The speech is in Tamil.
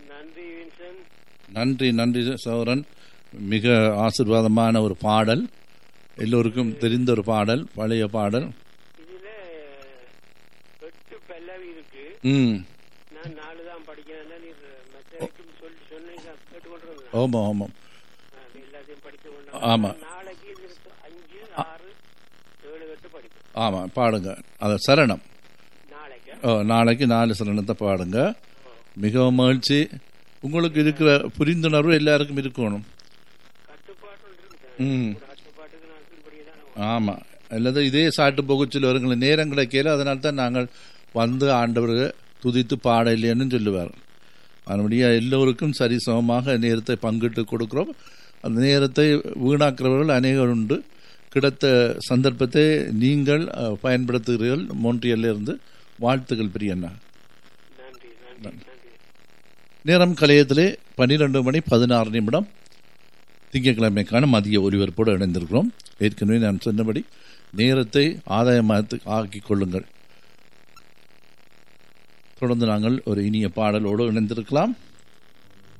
நன்றி வின்சன் நன்றி நன்றி சௌரன் மிக ஆசிர்வாதமான ஒரு பாடல் எல்லோருக்கும் தெரிந்த ஒரு பாடல் பழைய பாடல் இதுல எட்டு பல்லவி இருக்கு ம் நான் நாலு தான் படிக்கிறேன் நீர் மற்றவருக்கும் சொல்லி சொன்னீங்க கேட்டுக்கொண்டிருந்தேன் ஆமாம் ஆமாம் நான் எல்லாத்தையும் படித்து ஆமா. கொண்டு நாளைக்கு இது இருக்கு. அஞ்சு ஆறு ஏழு எட்டு படிப்பேன் ஆமாம் பாடுங்க அது சரணம் நாளைக்கு ஓ நாளைக்கு நாலு சரணத்தை பாடுங்க மிகவும் மகிழ்ச்சி உங்களுக்கு இருக்கிற புரிந்துணர்வு எல்லாருக்கும் இருக்கணும் கட்டுப்பாட்டு இருக்கு ம் ஒரு கட்டுப்பாட்டுக்கு நான் பின்படியே தான் ஆமாம் அல்லது இதே சாட்டு போகச்சில் வருங்கள நேரம் கிடைக்கல அதனால தான் நாங்கள் வந்து ஆண்டவர் துதித்து பாட இல்லைன்னு சொல்லுவார் அதனுடைய எல்லோருக்கும் சரிசமமாக நேரத்தை பங்கிட்டு கொடுக்கிறோம் அந்த நேரத்தை வீணாக்குறவர்கள் அநேகர் உண்டு கிடைத்த சந்தர்ப்பத்தை நீங்கள் அஹ், பயன்படுத்துகிறீர்கள் மோன்றியல்ல இருந்து வாழ்த்துக்கள் பிரியண்ணா நன்றி நன்றி நன்றி நேரம் கலையத்திலே பன்னிரெண்டு மணி பதினாறு நிமிடம் திங்கட்கிழமைக்கான மதிய ஒலிபரப்போடு இணைந்திருக்கிறோம் ஏற்கனவே நான் சொன்னபடி நேரத்தை ஆதாயமாக ஆக்கிக் கொள்ளுங்கள் தொடர்ந்து நாங்கள் ஒரு இனிய பாடலோடு இணைந்திருக்கலாம்